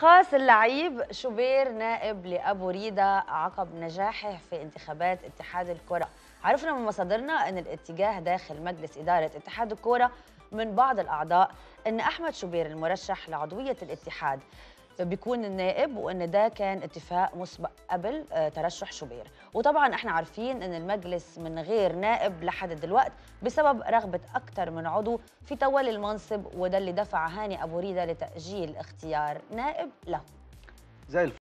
خاص اللعيب شوبير نائب لأبو ريدا عقب نجاحه في انتخابات اتحاد الكرة عرفنا من مصادرنا أن الاتجاه داخل مجلس إدارة اتحاد الكرة من بعض الأعضاء أن أحمد شوبير المرشح لعضوية الاتحاد بيكون النائب وان ده كان اتفاق مسبق قبل آه، ترشح شوبير وطبعا احنا عارفين ان المجلس من غير نائب لحد دلوقتي بسبب رغبه اكثر من عضو في تولي المنصب وده اللي دفع هاني ابو ريده لتاجيل اختيار نائب له زي الفل